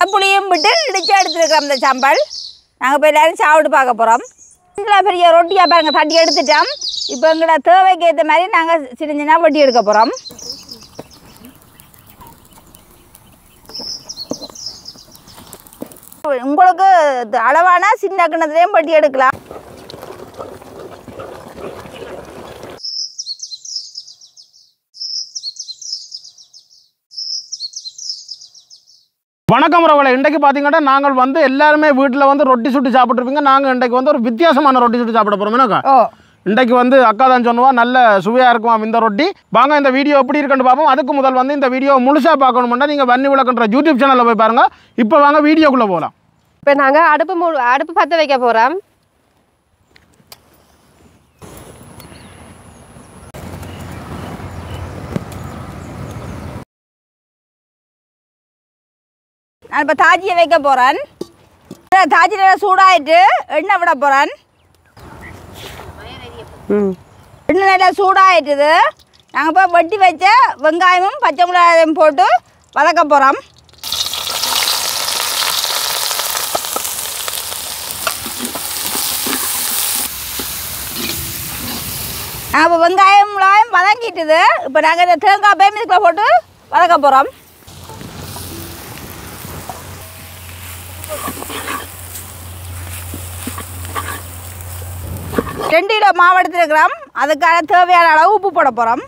புளியும் விட்டு இடிச்சு எடுத்துருக்கோம் இந்த சாம்பல் நாங்கள் இப்போ எல்லாரும் சாப்பிட்டு பார்க்க போகிறோம் இவ்வளோ பெரிய ரொட்டியாக பாருங்க தட்டி எடுத்துட்டோம் இப்போ எங்களோட தேவைக்கு ஏற்ற மாதிரி நாங்கள் சின்ன சின்ன வட்டி எடுக்க போகிறோம் உங்களுக்கு இது அளவான சின்ன கிணத்துலேயும் வட்டி எடுக்கலாம் வணக்கம் ரவலை இன்றைக்கு பார்த்தீங்கன்னா நாங்கள் வந்து எல்லாருமே வீட்டில் வந்து ரொட்டி சுட்டு சாப்பிட்ருப்பீங்க நாங்கள் இன்றைக்கு வந்து ஒரு வித்தியாசமான ரொட்டி சுட்டு சாப்பிட போகிறோம் என்னக்கா ஓ இன்றைக்கு வந்து அக்கா தான் சொன்னுவா நல்ல சுவையாக இருக்குமாம் இந்த ரொட்டி வாங்க இந்த வீடியோ எப்படி இருக்குன்னு பார்ப்போம் அதுக்கு முதல் வந்து இந்த வீடியோ முழுசாக பார்க்கணும்னா நீங்கள் வன்னி விளக்குன்ற யூடியூப் சேனலில் போய் பாருங்கள் இப்போ வாங்க வீடியோக்குள்ளே போகலாம் இப்போ நாங்கள் அடுப்பு மூ அடுப்பு பற்ற வைக்க போகிறோம் நான் இப்போ தாஜியை வைக்க போகிறேன் தாஜி நல்லா சூடாயிட்டு எண்ணெய் விட போகிறேன் ம் எண்ணெய் நல்லா சூடாயிட்டுது நாங்கள் இப்போ வெட்டி வச்ச வெங்காயமும் பச்சை மிளகாயும் போட்டு வதக்க போகிறோம் நாங்கள் இப்போ வெங்காயம் மிளகாயும் வதங்கிட்டுது இப்போ நாங்கள் இந்த தேங்காய் பேம் இதுக்குள்ள போட்டு வதக்க போகிறோம் ரெண்டு கிலோ மாவு எடுத்துருக்கிறோம் அதுக்கான தேவையான அளவு உப்பு போட போகிறோம்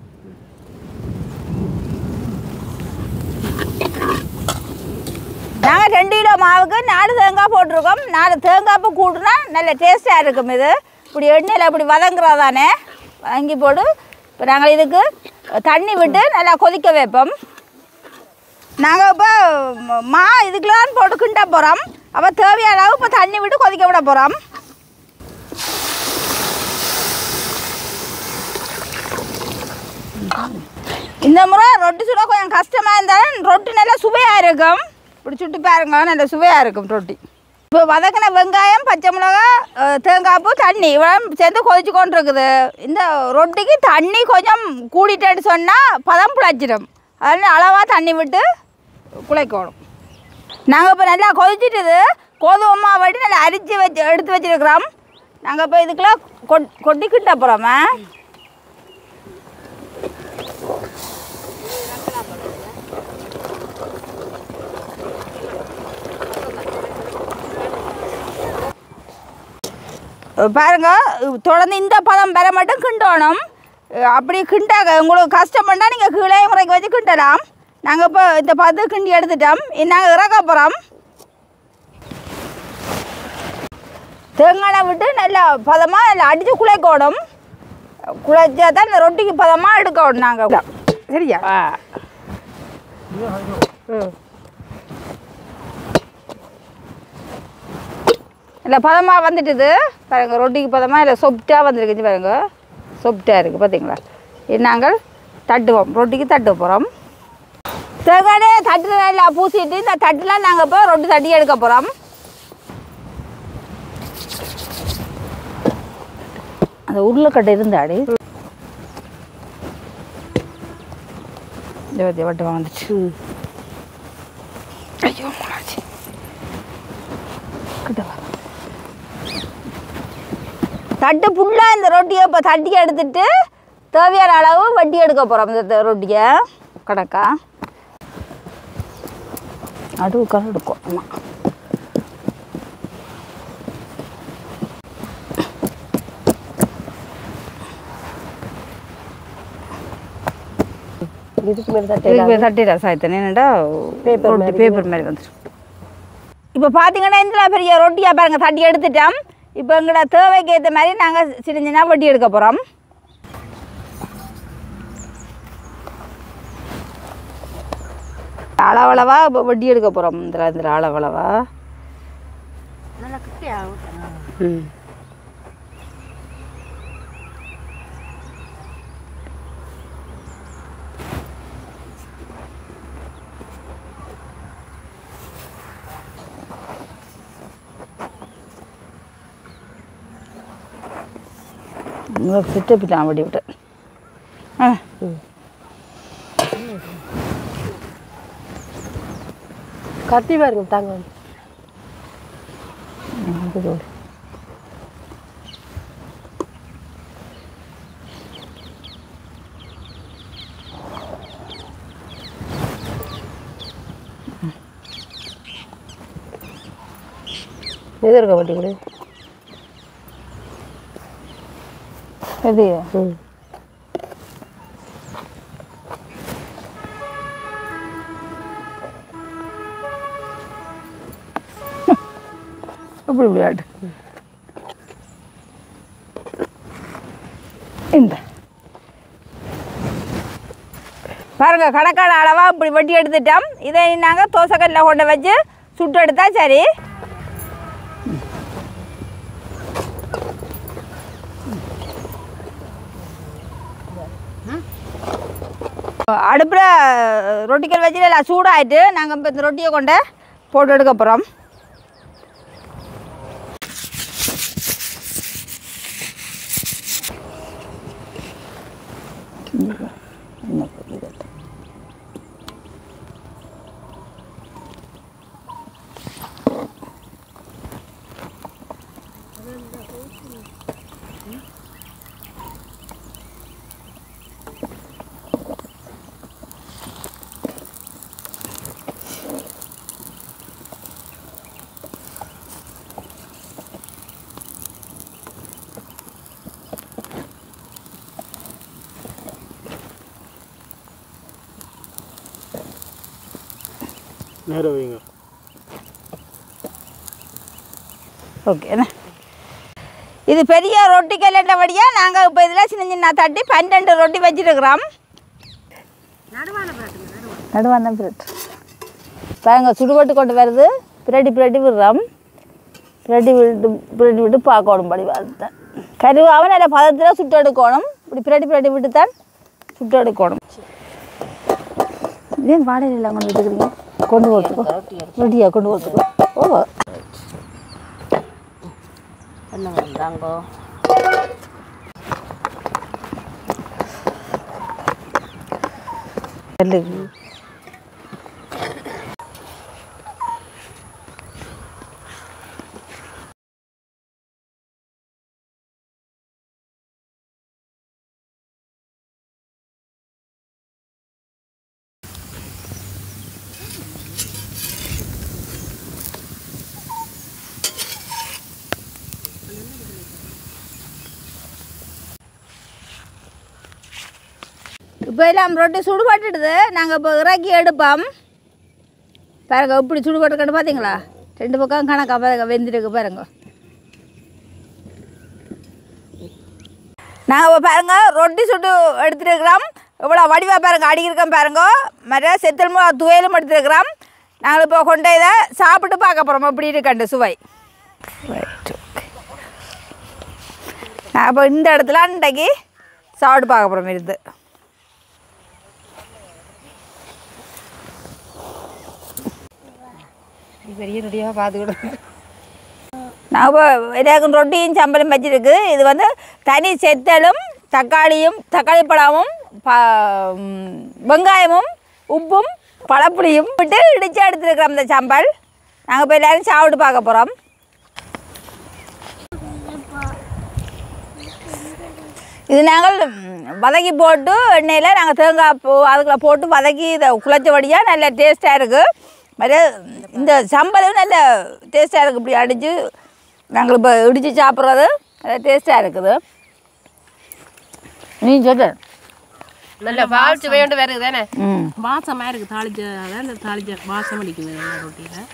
நாங்கள் ரெண்டு கிலோ மாவுக்கு நாலு தேங்காய் போட்டிருக்கோம் நாலு தேங்காய் பூ கூட்டுனா நல்ல டேஸ்ட்டாக இருக்கும் இது இப்படி எண்ணெயில் இப்படி வதங்குறதானே வதங்கி போட்டு இப்போ நாங்கள் இதுக்கு தண்ணி விட்டு நல்லா கொதிக்க வைப்போம் நாங்கள் இப்போ மா இதுக்கெலாம் போட்டு கிண்ட போகிறோம் அப்போ தேவையான அளவு இப்போ தண்ணி விட்டு கொதிக்க விட போகிறோம் இந்த முறை ரொட்டி சுட கொஞ்சம் கஷ்டமாக இருந்தாலும் ரொட்டி நல்லா சுவையாக இருக்கும் இப்படி சுட்டு பாருங்க நல்ல சுவையாக இருக்கும் ரொட்டி இப்போ வதக்கின வெங்காயம் பச்சை மிளகா அஹ், தேங்காய் பூ தண்ணி இவ்வளோ சேர்ந்து கொதிச்சு கொண்டு இருக்குது இந்த ரொட்டிக்கு தண்ணி கொஞ்சம் கூடிட்டேன்னு சொன்னால் பதம் பிழைச்சிடும் அதனால் அளவாக தண்ணி விட்டு குழைக்கணும் நாங்கள் இப்போ நல்லா கொதிச்சிட்டுது கோதுமை மாவு வட்டி நல்லா அரிச்சு வச்சு எடுத்து வச்சிருக்கிறோம் நாங்கள் இப்போ இதுக்கெல்லாம் கொட் கொட்டி கிட்ட போகிறோமா பாருங்க தொடர்ந்து இந்த பதம் பெற மட்டும் கிண்டணும் அப்படி கிண்டாக உங்களுக்கு கஷ்டம் பண்ணால் நீங்கள் கீழே முறைக்கு வச்சு கிண்டலாம் நாங்கள் இப்போ இந்த பதம் கிண்டி எடுத்துட்டோம் நாங்கள் இறக்க போகிறோம் தேங்காய் விட்டு நல்லா பதமாக நல்லா அடித்து குழைக்கணும் குழைச்சா தான் இந்த ரொட்டிக்கு பதமாக எடுக்கணும் நாங்கள் சரியா ம் இல்லை பதமாக வந்துட்டுது பாருங்க ரொட்டிக்கு பதமாக இல்லை சொப்டாக வந்துருக்குச்சு பாருங்க சொப்டாக இருக்குது பார்த்தீங்களா இது நாங்கள் தட்டுவோம் ரொட்டிக்கு தட்டு போகிறோம் தேங்காயே தட்டில் நல்லா பூசிட்டு இந்த தட்டில் நாங்கள் இப்போ ரொட்டி தட்டி எடுக்க போகிறோம் அந்த உருளைக்கட்டை இருந்தாடி இருபத்தி வட்டம் வந்துச்சு ஐயோ முளாச்சு கிட்ட வா தட்டு ஃபுல்லாக இந்த ரொட்டியை இப்போ தட்டி எடுத்துட்டு தேவையான அளவு வட்டி எடுக்க போகிறோம் இந்த த- ரொட்டியை கணக்கா நடுவு கரை எடுக்கும் ஆமாம் இதுக்கு மேலே தட்டை இதுக்கு தட்டி ரசாயத்தனே என்னடா Paper ரொட்டி மாதிரி பேப்பர் மாதிரி வந்துடும் இப்போ பார்த்தீங்கன்னா இந்த பெரிய ரொட்டியாக பாருங்க தட்டி எடுத்துட்டோம் இப்போ எங்களோட தேவைக்கு ஏற்ற மாதிரி நாங்கள் சின்ன சின்ன வட்டி எடுக்க போகிறோம் அளவளவா இப்போ வட்டி எடுக்க போகிறோம் இந்த இந்த அளவளவா ம் சுட்டு பிட்டான் வட்டி விட்டு ஆ கத்தி பாருங்க தாங்க இது இருக்க மாட்டீங்களே இது ம் இப்படி விளையாட்டு இந்த பாருங்க கணக்கான அளவாக இப்படி வெட்டி எடுத்துட்டோம் இதை நாங்கள் தோசைக்கல்லில் கொண்டு வச்சு சுட்டு எடுத்தா சரி அடுப்பில் ரொட்டிக்கல் வச்சு எல்லாம் சூடாயிட்டு நாங்கள் இப்போ இந்த ரொட்டியை கொண்டு போட்டு எடுக்க போகிறோம் நேரம் வைங்க ஓகே என்ன இது பெரிய ரொட்டி கல்லண்டபடியாக நாங்கள் இப்போ இதில் சின்ன சின்ன தட்டி பன்னெண்டு ரொட்டி வச்சுருக்கிறோம் நடுவான பிரெட் பாருங்க சுடுபட்டு கொண்டு வருது பிரட்டி பிரட்டி விடுறோம் பிரட்டி விட்டு பிரட்டி விட்டு பார்க்கணும் படி பார்த்தேன் கருவாவை நல்ல பதத்தில் சுட்டு எடுக்கணும் இப்படி பிரட்டி பிரட்டி விட்டு தான் சுட்டு எடுக்கணும் ஏன் வாடகை எல்லாம் கொண்டு வச்சுக்கிறீங்க கொண்டு போட்டுக்கோ ரொட்டியா கொண்டு போட்டுக்கோ ஓ என்ன பண்ணுறாங்கோ நெல்லு இப்போ எல்லாம் ரொட்டி சுடுபட்டுடுது நாங்கள் இப்போ இறக்கி எடுப்போம் பாருங்க இப்படி சுடுபட்டுக்கட்டு பார்த்தீங்களா ரெண்டு பக்கம் கணக்கா பாருங்க வெந்திருக்கு பாருங்க நாங்கள் இப்போ பாருங்க ரொட்டி சுட்டு எடுத்துருக்கிறோம் இவ்வளோ வடிவாக பாருங்க அடிக்கிருக்கோம் பாருங்க மற்ற செத்தல் மிளகா துவையலும் எடுத்துருக்கிறோம் நாங்கள் இப்போ கொண்டு இதை சாப்பிட்டு பார்க்க போகிறோம் எப்படி இருக்கண்டு சுவை ரைட் ஓகே நான் இப்போ இந்த இடத்துல அன்றைக்கு சாப்பிட்டு பார்க்க போகிறோம் இருந்து பெரிய ரெடியாக பார்த்துக்கிடும் நான் இப்போ எனக்கு ரொட்டியும் சம்பளம் வச்சிருக்கு இது வந்து தனி செத்தலும் தக்காளியும் தக்காளி பழமும் ப ம், வெங்காயமும் உப்பும் பழப்புளியும் விட்டு இடித்து எடுத்துருக்குறோம் இந்த சம்பல் நாங்கள் இப்போ எல்லோரும் சாப்பிட்டு பார்க்க போகிறோம் இது நாங்கள் ம், வதக்கி போட்டு எண்ணெயில் நாங்கள் தேங்காய் பூ அதுக்குள்ள போட்டு வதக்கி இதை குழச்சபடியாக நல்ல டேஸ்ட்டாக இருக்குது மாதிரி இந்த சம்பலும் நல்ல டேஸ்ட்டாக இருக்குது இப்படி அடித்து நாங்கள் இப்போ இடித்து சாப்பிட்றது நல்ல டேஸ்ட்டாக இருக்குது நீ சொல்லு நல்ல வாழ்த்து வேண்டு வேறு தானே ம் வாசமாக இருக்குது தாளிச்ச அதான் இந்த தாளிச்ச வாசம் அடிக்குது இந்த ரொட்டியில்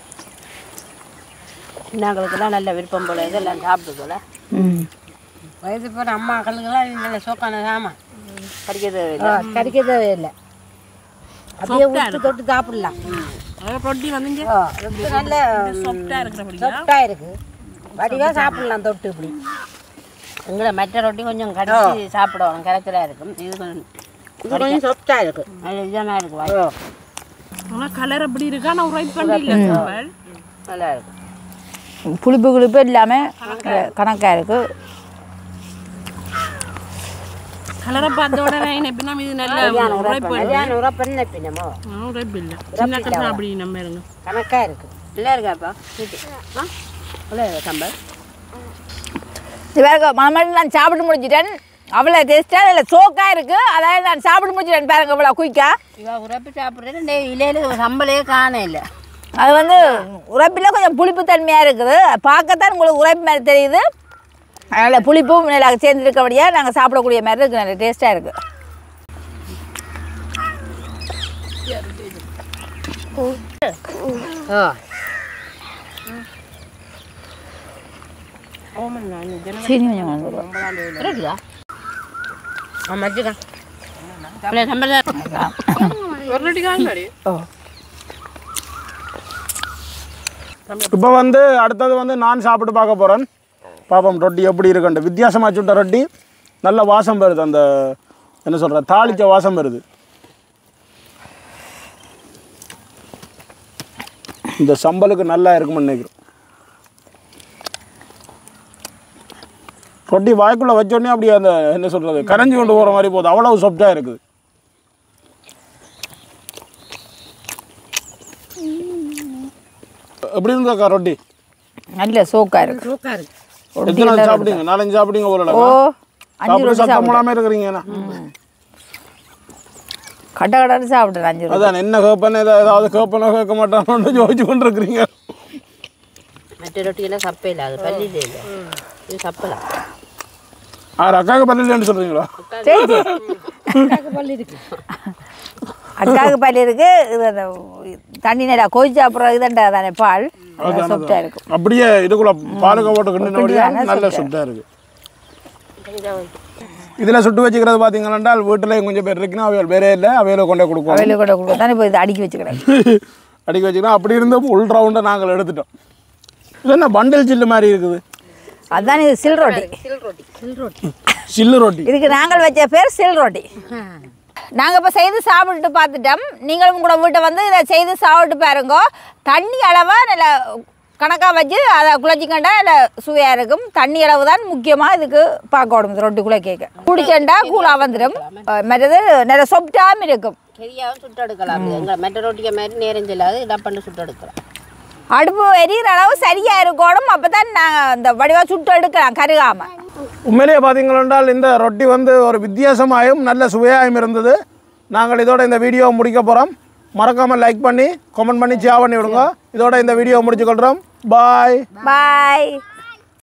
நாங்களுக்கெல்லாம் நல்ல விருப்பம் போல இதெல்லாம் சாப்பிட்டு போல ம் வயது போகிற அம்மாக்களுக்கெல்லாம் நல்ல சோக்கான சாமான் கடிக்கிறது கறிக்க தேவையில்லை அப்படியே உப்பு தொட்டு சாப்பிடலாம் ரொட்டி வந்து ரொம்ப நல்ல சாஃப்டாக இருக்கிறபடியா சாஃப்டாக இருக்கு வடிவாக சாப்பிடலாம் தொட்டு இப்படி எங்களை மற்ற ரொட்டி கொஞ்சம் கடிச்சு சாப்பிடுவோம் கரைச்சலாக இருக்கும் இது கொஞ்சம் இது கொஞ்சம் சாஃப்டாக இருக்கு நல்ல இதமாக இருக்கு வாய். ஆனால் கலர் அப்படி இருக்கா நான் ரைட் பண்ணல நல்லா இருக்கும் புளிப்பு குளிப்பு இல்லாமல் கணக்காக இருக்குது கலரை பார்த்த உடனே என்ன நம்ம இது நல்ல உரைப்பு கல்யாணம் உறப்பண்ண பின்னமோ உரைப்பு இல்லை சின்ன கலர் அப்படி நம்ம இருங்க கணக்கா இருக்கு நல்லா இருக்காப்பா சீட்டு ஆ நல்லா இருக்கா சம்பல் பாருங்க மாமன் நான் சாப்பிட்டு முடிச்சிட்டேன் அவ்வளோ டேஸ்ட்டாக இல்லை சோக்காக இருக்குது அதாவது நான் சாப்பிட்டு முடிச்சிட்டேன் பாருங்க இவ்வளோ குயிக்கா இவ உரைப்பு சாப்பிட்றது இந்த இலையில சம்பளே காண இல்லை அது வந்து உரைப்பில் கொஞ்சம் புளிப்பு தன்மையாக இருக்குது பார்க்கத்தான் உங்களுக்கு உரைப்பு மாதிரி தெரியுது அதனால் புளிப்பும் நல்லா சேர்ந்துருக்கபடியாக நாங்கள் சாப்பிடக்கூடிய மாதிரி இருக்குது நல்ல டேஸ்ட்டாக இருக்குது ஓ சீனி கொஞ்சம் கொண்டு வருவோம். இருக்குதா ஆ மஜ்ஜிகா அப்படியே சம்பல் ஒரு ரெடி காங்கடி இப்போ வந்து அடுத்தது வந்து நான் சாப்பிட்டு பார்க்க போகிறேன் பாப்போம் ரொட்டி எப்படி இருக்குன்ட்டு வித்தியாசமாக சுட்ட ரொட்டி நல்ல வாசம் வருது அந்த என்ன சொல்கிற தாளிச்ச வாசம் வருது இந்த சம்பலுக்கு நல்லா இருக்கும்னு நினைக்கிறேன் ரொட்டி வாய்க்குள்ளே வச்சோடனே அப்படியே அந்த என்ன சொல்கிறது கரைஞ்சி கொண்டு போகிற மாதிரி போகுது அவ்வளவு சாஃப்டாக இருக்குது எப்படி இருந்தாக்கா ரொட்டி நல்ல சோக்காக இருக்குது சூக்கா இருக்கு எத்தனை நாள் சாப்பிட்டீங்க நாலஞ்சு சாப்பிட்டீங்க போல ஓ அஞ்சு சாப்பிட்டு ரொட்டி சத்தம் சாப்பிட்டேன் போடாம இருக்கிறீங்கண்ணா கட்ட கடன்னு சாப்பிட்டேன் அஞ்சு ரொட்டி அதான் என்ன கேப்பன்னு ஏதாவது ஏதாவது கேப்பனோ கேட்க மாட்டானு யோசிச்சு கொண்டு இருக்கிறீங்க மற்ற ரொட்டியெல்லாம் சப்பை இல்லை அது பள்ளியில் இல்லை இது சப்பலாம் ஆறு அக்காவுக்கு பல்லில்லைன்னு சொல்றீங்களா சரி சரி பள்ளி இருக்கு அக்காவுக்கு பள்ளி இருக்கு இது அந்த தண்ணி நல்லா கொதிச்சு அப்புறம் இதண்டா தானே பால் சாஃப்டாக இருக்கும் அப்படியே இதுக்குள்ள பாலுக்க போட்டு கிண்டினபடியா கிண்டினா நல்ல சுட்டா இருக்கு இதுல சுட்டு வச்சுக்கிறது பார்த்தீங்கன்னா வீட்டுல கொஞ்சம் பேர் இருக்குன்னா அவையில் வேறே இல்லை அவையில கொண்டே கொடுப்போம் வெளியே கூட கொடுக்க தானே இப்போ இது அடுக்கி வச்சுக்கிறேன் அடிக்க வச்சுக்கலாம் அப்படி இருந்தப்போ உள் ரவுண்டை நாங்கள் எடுத்துட்டோம் இது என்ன பண்டில் சில்லு மாதிரி இருக்குது அதுதான் இது சில் ரொட்டி சில்லு ரொட்டி இதுக்கு நாங்கள் வச்ச பேர் சில் ரொட்டி நாங்கள் இப்போ செய்து சாப்பிட்டுட்டு பார்த்துட்டோம் நீங்களும் கூட வீட்டை வந்து இதை செய்து சாப்பிட்டு பாருங்க தண்ணி அளவாக நல்ல கணக்காக வச்சு அதை குழச்சிக்கண்டா நல்ல சுவையாக இருக்கும் தண்ணி அளவு தான் முக்கியமாக இதுக்கு பார்க்கணும் இந்த ரொட்டிக்குள்ளே கேட்க குடிச்சண்டா கூலாக வந்துடும் அஹ் மற்றது நல்ல சொப்டாமல் இருக்கும் கெரியாவும் சுட்டெடுக்கலாம் எங்களை மற்ற ரொட்டிக்க மாதிரி நேரம் செல்லாது டப்பண்டு சுட்டெடுக்கலாம் அடுப்பு எரியிற அளவு சரியாக இருக்கணும் அப்போ தான் நாங்கள் அந்த வடிவாக சுட்டு எடுக்கலாம் கருகாமல் உண்மையிலேயே பார்த்தீங்களென்றால் இந்த ரொட்டி வந்து ஒரு வித்தியாசமாயும் நல்ல சுவையாயும் இருந்தது நாங்கள் இதோட இந்த வீடியோவை முடிக்க போகிறோம் மறக்காமல் லைக் பண்ணி கமெண்ட் பண்ணி ஷேர் பண்ணி விடுங்க இதோட இந்த வீடியோவை முடிச்சுக்கொள்கிறோம் பாய் பாய்